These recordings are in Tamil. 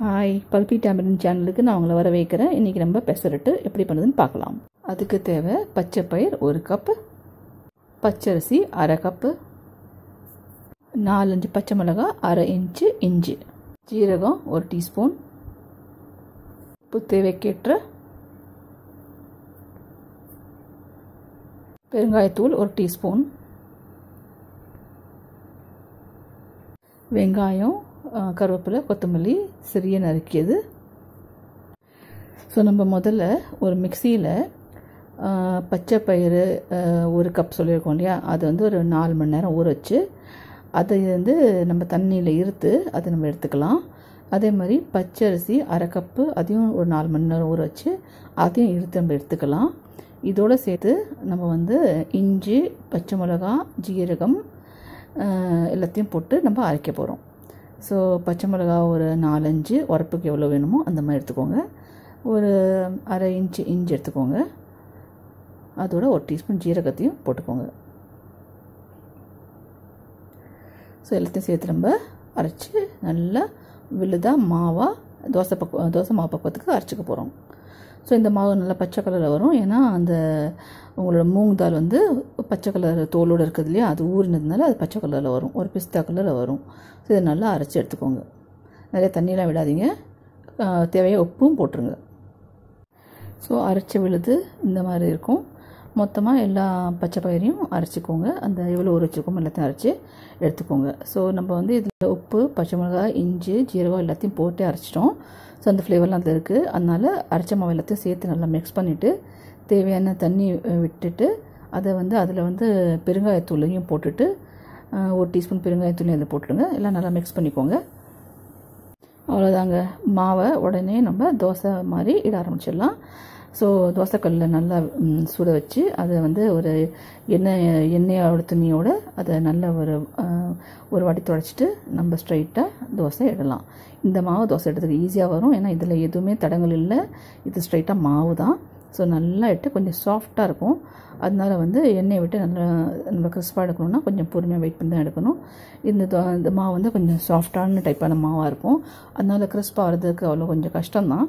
ஹாய் பல்பி டேமரின் சேனலுக்கு நான் உங்களை வர வைக்கிறேன் இன்றைக்கி நம்ம பெசரட்டு எப்படி பண்ணுறதுன்னு பார்க்கலாம் அதுக்கு தேவை பச்சை பயிர் ஒரு கப்பு பச்சரிசி அரை கப்பு நாலஞ்சு பச்சை மிளகா அரை இன்ச்சு இஞ்சி ஜீரகம் ஒரு டீஸ்பூன் உப்பு தேவைக்கேற்ற பெருங்காயத்தூள் ஒரு டீஸ்பூன் வெங்காயம் கருவேப்பிலை கொத்தமல்லி சிறிய நறுக்கியது ஸோ நம்ம முதல்ல ஒரு மிக்சியில் பச்சை பயிறு ஒரு கப் சொல்லியிருக்கோம் இல்லையா அது வந்து ஒரு நாலு மணி நேரம் ஊற வச்சு அதை வந்து நம்ம தண்ணியில் இருத்து அதை நம்ம எடுத்துக்கலாம் அதே மாதிரி பச்சரிசி அரை கப்பு அதையும் ஒரு நாலு மணி நேரம் ஊற வச்சு அதையும் இருத்து நம்ம எடுத்துக்கலாம் இதோடு சேர்த்து நம்ம வந்து இஞ்சி பச்சை மிளகா ஜீரகம் எல்லாத்தையும் போட்டு நம்ம அரைக்க போகிறோம் ஸோ பச்சை மிளகா ஒரு நாலஞ்சு உரப்புக்கு எவ்வளோ வேணுமோ அந்த மாதிரி எடுத்துக்கோங்க ஒரு அரை இன்ச்சு இஞ்சி எடுத்துக்கோங்க அதோட ஒரு டீஸ்பூன் ஜீரகத்தையும் போட்டுக்கோங்க ஸோ எல்லாத்தையும் சேர்த்து நம்ம அரைச்சி நல்லா விழுதாக மாவாக தோசை பக்குவ தோசை மாவு பக்குவத்துக்கு அரைச்சிக்க போகிறோம் ஸோ இந்த மாவு நல்லா பச்சை கலரில் வரும் ஏன்னா அந்த உங்களோட மூங் தால் வந்து பச்சை கலர் தோலோடு இருக்குது இல்லையா அது ஊறினதுனால அது பச்சை கலரில் வரும் ஒரு பிஸ்தா கலரில் வரும் ஸோ இதை நல்லா அரைச்சி எடுத்துக்கோங்க நிறைய தண்ணியெலாம் விடாதீங்க தேவையாக உப்பும் போட்டுருங்க ஸோ அரைச்சி விழுது இந்த மாதிரி இருக்கும் மொத்தமாக எல்லா பச்சை பயிரையும் அரைச்சிக்கோங்க அந்த எவ்வளோ ஊற வச்சுருக்கோமோ எல்லாத்தையும் அரைச்சி எடுத்துக்கோங்க ஸோ நம்ம வந்து இதில் உப்பு பச்சை மிளகாய் இஞ்சி ஜீரகம் எல்லாத்தையும் போட்டு அரைச்சிட்டோம் ஸோ அந்த ஃப்ளேவர்லாம் அதில் இருக்குது அதனால் அரைச்ச மாவு எல்லாத்தையும் சேர்த்து நல்லா மிக்ஸ் பண்ணிவிட்டு தேவையான தண்ணி விட்டுட்டு அதை வந்து அதில் வந்து பெருங்காயத்தூளையும் போட்டுட்டு ஒரு டீஸ்பூன் பெருங்காயத்தூளையும் அதில் போட்டுடுங்க எல்லாம் நல்லா மிக்ஸ் பண்ணிக்கோங்க அவ்வளோதாங்க மாவை உடனே நம்ம தோசை மாதிரி இட ஆரம்பிச்சிடலாம் ஸோ தோசைக்கல்லில் நல்லா சுட வச்சு அதை வந்து ஒரு எண்ணெய் எண்ணெயோட துணியோடு அதை நல்ல ஒரு ஒரு வாட்டி துடைச்சிட்டு நம்ம ஸ்ட்ரைட்டாக தோசை இடலாம் இந்த மாவு தோசை எடுத்துக்க ஈஸியாக வரும் ஏன்னா இதில் எதுவுமே தடங்கள் இல்லை இது ஸ்ட்ரைட்டாக மாவு தான் ஸோ நல்லா இட்டு கொஞ்சம் சாஃப்டாக இருக்கும் அதனால வந்து எண்ணெயை விட்டு நல்லா நம்ம கிறிஸ்பாக எடுக்கணும்னா கொஞ்சம் பொறுமையாக வெயிட் பண்ணி தான் எடுக்கணும் இந்த இந்த மாவு வந்து கொஞ்சம் சாஃப்டான டைப்பான மாவாக இருக்கும் அதனால கிறிஸ்பாக ஆகிறதுக்கு அவ்வளோ கொஞ்சம் கஷ்டம்தான்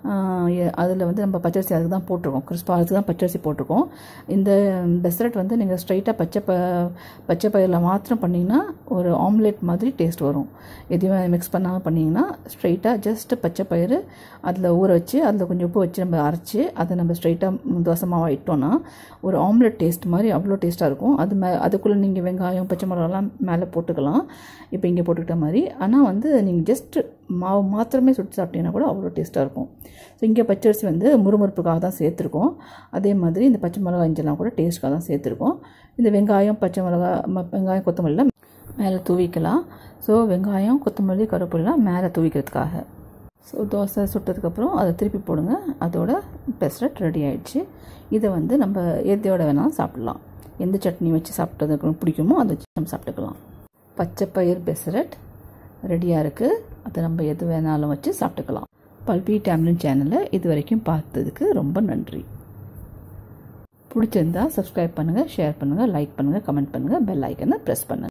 அதில் வந்து நம்ம பச்சரிசி அதுக்கு தான் போட்டிருக்கோம் கிறிஸ்பாக ஆகிறதுக்கு தான் பச்சரிசி போட்டிருக்கோம் இந்த பெசரட் வந்து நீங்கள் ஸ்ட்ரைட்டாக பச்சை ப பச்சை பயிரில் மாத்திரம் பண்ணிங்கன்னா ஒரு ஆம்லேட் மாதிரி டேஸ்ட் வரும் எதுவுமே மிக்ஸ் பண்ணாமல் பண்ணிங்கன்னா ஸ்ட்ரைட்டாக ஜஸ்ட் பச்சை பயிறு அதில் ஊற வச்சு அதில் கொஞ்சம் உப்பு வச்சு நம்ம அரைச்சி அதை நம்ம ஸ்ட்ரைட்டாக தோசை மாவாக இட்டோன்னா ஒரு ஆம்லெட் டேஸ்ட் மாதிரி அவ்வளோ டேஸ்ட்டாக இருக்கும் அது மே அதுக்குள்ளே நீங்கள் வெங்காயம் பச்சை மிளகாலாம் மேலே போட்டுக்கலாம் இப்போ இங்கே போட்டுக்கிட்ட மாதிரி ஆனால் வந்து நீங்கள் ஜஸ்ட் மாவு மாத்திரமே சுட்டு சாப்பிட்டீங்கன்னா கூட அவ்வளோ டேஸ்ட்டாக இருக்கும் ஸோ இங்கே பச்சரிசி வந்து முறுமுறுப்புக்காக தான் சேர்த்துருக்கோம் அதே மாதிரி இந்த பச்சை மிளகாய் இஞ்செல்லாம் கூட டேஸ்ட்டுக்காக தான் சேர்த்துருக்கோம் இந்த வெங்காயம் பச்சை மிளகா வெங்காயம் கொத்தமல்லிலாம் மேலே தூவிக்கலாம் ஸோ வெங்காயம் கொத்தமல்லி கருவேப்பிலாம் மேலே தூவிக்கிறதுக்காக ஸோ தோசை சுட்டதுக்கப்புறம் அதை திருப்பி போடுங்க அதோட பெஸ்ரட் ரெடி ஆகிடுச்சு இதை வந்து நம்ம எதையோட வேணாலும் சாப்பிட்லாம் எந்த சட்னி வச்சு சாப்பிட்டதுக்கு பிடிக்குமோ அதை வச்சு நம்ம சாப்பிட்டுக்கலாம் பச்சை பயிர் பெசரட் ரெடியாக இருக்குது அதை நம்ம எது வேணாலும் வச்சு சாப்பிட்டுக்கலாம் பல்பி டேம்லின் சேனலை இது வரைக்கும் பார்த்ததுக்கு ரொம்ப நன்றி பிடிச்சிருந்தா சப்ஸ்கிரைப் பண்ணுங்கள் ஷேர் பண்ணுங்கள் லைக் பண்ணுங்கள் கமெண்ட் பண்ணுங்கள் பெல் ஐக்கனை ப்ரெஸ் பண்ணுங்கள்